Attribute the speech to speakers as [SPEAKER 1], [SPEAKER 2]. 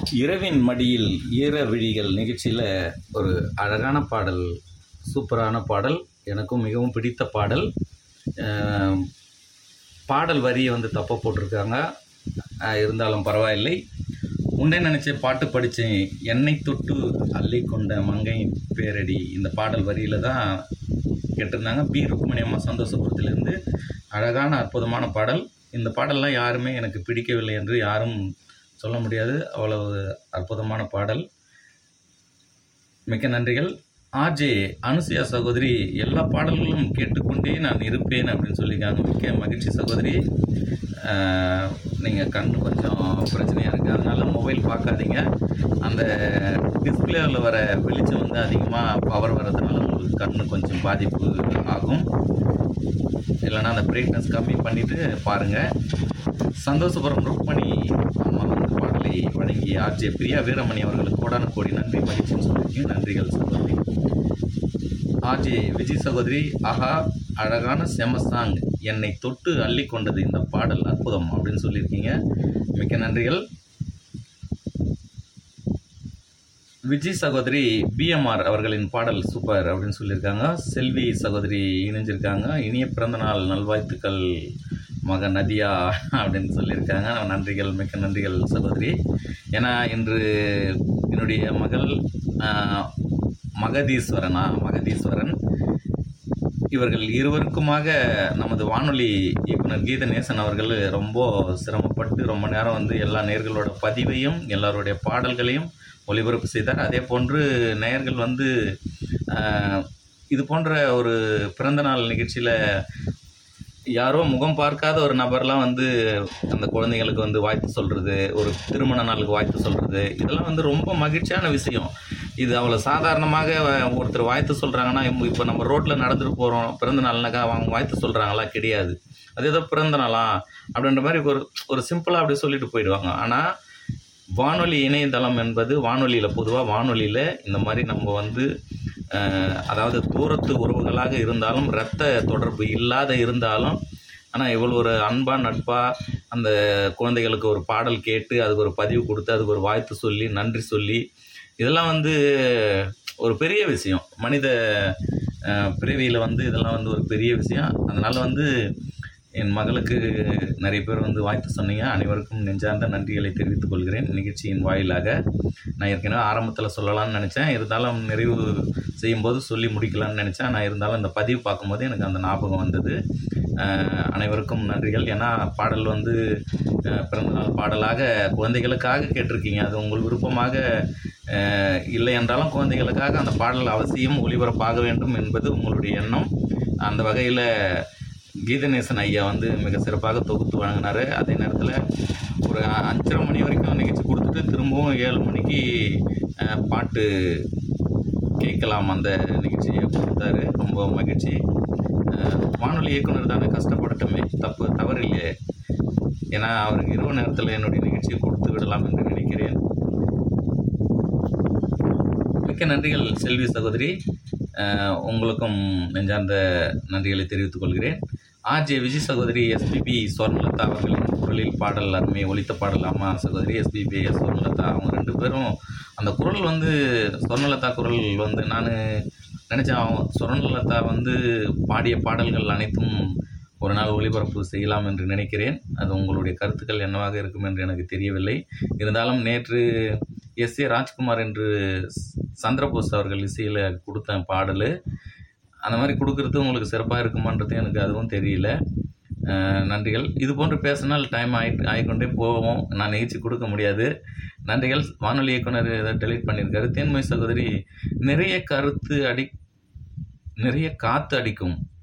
[SPEAKER 1] இரவின் மடியில் ஈர விழிகள் நிகழ்ச்சியில் ஒரு அழகான பாடல் சூப்பரான பாடல் எனக்கும் மிகவும் பிடித்த பாடல் அஹ், பாடல் வரியை வந்து தப்பாக போட்டிருக்காங்க அஹ், இருந்தாலும் பரவாயில்லை உண்டே நினச்ச பாட்டு படித்தேன் என்னை தொட்டு அள்ளி கொண்ட மங்கை பேரடி இந்த பாடல் வரியில் தான் கேட்டிருந்தாங்க பி ருக்மணி அம்மா சந்தோஷபுரத்திலிருந்து அழகான அற்புதமான பாடல் இந்த பாடல்லாம் யாருமே எனக்கு பிடிக்கவில்லை என்று யாரும் சொல்ல முடியாது அவ்வளவு அற்புதமான பாடல் மிக்க நன்றிகள் ஆர்ஜே அனுசுயா சகோதரி எல்லா பாடல்களும் கேட்டுக்கொண்டே நான் இருப்பேன் அப்படின்னு சொல்லியிருக்காங்க மிக்க மகிழ்ச்சி சகோதரி நீங்கள் கண் கொஞ்சம் பிரச்சனையாக இருக்குது அதனால மொபைல் பார்க்காதீங்க அந்த டிஸ்பிளேவில் வர வெளிச்சம் வந்து அதிகமாக பவர் வர்றதுனால உங்களுக்கு கண் கொஞ்சம் பாதிப்பு ஆகும் இல்லைன்னா அந்த பிரைட்னஸ் கம்மி பண்ணிவிட்டு பாருங்கள் சந்தோஷபுரம் ருக்மணி அம்மா வந்து பாடலை வழங்கி ஆர்ஜே பிரியா வீரமணி அவர்களுக்கு கோடான கோடி நன்றி மகிழ்ச்சின்னு சொல்லியிருக்கீங்க நன்றிகள் சகோதரி ஆர்ஜே விஜய் சகோதரி ஆஹா அழகான செம சாங் என்னை தொட்டு அள்ளி கொண்டது இந்த பாடல் அற்புதம் அப்படின்னு சொல்லியிருக்கீங்க மிக்க நன்றிகள் விஜய் சகோதரி பிஎம்ஆர் அவர்களின் பாடல் சூப்பர் அப்படின்னு சொல்லியிருக்காங்க செல்வி சகோதரி இணைஞ்சிருக்காங்க இனிய பிறந்தநாள் நல்வாழ்த்துக்கள் மக நதியா அப்படின்னு சொல்லியிருக்காங்க நன்றிகள் மிக்க நன்றிகள் சகோதரி ஏன்னா இன்று என்னுடைய மகள் ஆஹ், மகதீஸ்வரனா மகதீஸ்வரன் இவர்கள் இருவருக்குமாக நமது வானொலி இயக்குனர் கீதநேசன் அவர்கள் ரொம்ப சிரமப்பட்டு ரொம்ப நேரம் வந்து எல்லா நேர்களோட பதிவையும் எல்லாருடைய பாடல்களையும் ஒளிபரப்பு செய்தார் அதே போன்று நேயர்கள் வந்து ஆஹ், இது போன்ற ஒரு பிறந்தநாள் நிகழ்ச்சியில் யாரோ முகம் பார்க்காத ஒரு நபர்லாம் வந்து அந்த குழந்தைங்களுக்கு வந்து வாழ்த்து சொல்கிறது ஒரு திருமண நாளுக்கு வாழ்த்து சொல்கிறது இதெல்லாம் வந்து ரொம்ப மகிழ்ச்சியான விஷயம் இது அவ்வளோ சாதாரணமாக வ- ஒருத்தர் வாழ்த்து சொல்கிறாங்கன்னா இப்போ நம்ம ரோட்டில் நடந்துட்டு போகிறோம் பிறந்த நாள்னாக்கா அவங்க வாழ்த்து சொல்கிறாங்களா கிடையாது அது ஏதோ பிறந்த நாளா அப்படின்ற மாதிரி ஒரு ஒரு சிம்பிளாக அப்படி சொல்லிட்டு போயிடுவாங்க ஆனால் வானொலி இணையதளம் என்பது வானொலியில் பொதுவாக வானொலியில் இந்த மாதிரி நம்ம வந்து அஹ், அதாவது தூரத்து உறவுகளாக இருந்தாலும் இரத்த தொடர்பு இல்லாத இருந்தாலும் ஆனால் இவ்வளோ ஒரு அன்பா நட்பா அந்த குழந்தைகளுக்கு ஒரு பாடல் கேட்டு அதுக்கு ஒரு பதிவு கொடுத்து அதுக்கு ஒரு வாழ்த்து சொல்லி நன்றி சொல்லி இதெல்லாம் வந்து ஒரு பெரிய விஷயம் மனித பிறவியில் வந்து இதெல்லாம் வந்து ஒரு பெரிய விஷயம் அதனால் வந்து என் மகளுக்கு நிறைய பேர் வந்து வாழ்த்து சொன்னீங்க அனைவருக்கும் நெஞ்சார்ந்த நன்றிகளை தெரிவித்துக் கொள்கிறேன் நிகழ்ச்சியின் வாயிலாக நான் ஏற்கனவே ஆரம்பத்தில் சொல்லலாம்னு நினச்சேன் இருந்தாலும் நிறைவு செய்யும்போது சொல்லி முடிக்கலாம்னு நினச்சேன் நான் இருந்தாலும் இந்த பதிவு பார்க்கும்போது எனக்கு அந்த ஞாபகம் வந்தது அஹ், அனைவருக்கும் நன்றிகள் ஏன்னா பாடல் வந்து அஹ், பிறந்தநாள் பாடலாக குழந்தைகளுக்காக கேட்டிருக்கீங்க அது உங்கள் விருப்பமாக அஹ், இல்லை என்றாலும் குழந்தைகளுக்காக அந்த பாடல் அவசியம் ஒளிபரப்பாக வேண்டும் என்பது உங்களுடைய எண்ணம் அந்த வகையில் கீதநேசன் ஐயா வந்து மிக சிறப்பாக தொகுத்து வழங்கினார் அதே நேரத்தில் ஒரு அஞ்சரை மணி வரைக்கும் நிகழ்ச்சி கொடுத்துட்டு திரும்பவும் ஏழு மணிக்கு அஹ், பாட்டு கேட்கலாம் அந்த நிகழ்ச்சியை கொடுத்தாரு ரொம்ப மகிழ்ச்சி அஹ், வானொலி இயக்குனர் தானே கஷ்டப்படட்டுமே தப்பு தவறு இல்லையே ஏன்னா அவருக்கு இரவு நேரத்தில் என்னுடைய நிகழ்ச்சியை கொடுத்து விடலாம் என்று நினைக்கிறேன் மிக்க நன்றிகள் செல்வி சகோதரி அஹ், உங்களுக்கும் நெஞ்சார்ந்த நன்றிகளை தெரிவித்துக் கொள்கிறேன் ஆர்ஜே விஜய் சகோதரி எஸ்பிபி ஸ்வர்ணலதா அவர்களின் குரலில் பாடல் அருமை ஒலித்த பாடல் அம்மா சகோதரி எஸ்பிபி ஸ்வர்ணலதா அவங்க ரெண்டு பேரும் அந்த குரல் வந்து ஸ்வர்ணலதா குரல் வந்து நான் நினச்சேன் அவங்க ஸ்வர்ணலதா வந்து பாடிய பாடல்கள் அனைத்தும் ஒரு நாள் ஒளிபரப்பு செய்யலாம் என்று நினைக்கிறேன் அது உங்களுடைய கருத்துக்கள் என்னவாக இருக்கும் என்று எனக்கு தெரியவில்லை இருந்தாலும் நேற்று எஸ் ஏ ராஜ்குமார் என்று சந்திரபோஸ் அவர்கள் இசையில் கொடுத்த பாடல் அந்த மாதிரி கொடுக்கறது உங்களுக்கு சிறப்பாக இருக்குமான்றது எனக்கு அதுவும் தெரியல அஹ் நன்றிகள் இது போன்று பேசினால் டைம் ஆகி ஆகிக்கொண்டே போவோம் நான் நிகழ்ச்சி கொடுக்க முடியாது நன்றிகள் வானொலி இயக்குனர் இதை டெலீட் பண்ணியிருக்காரு தேன்மொழி சகோதரி நிறைய கருத்து அடி நிறைய காற்று அடிக்கும்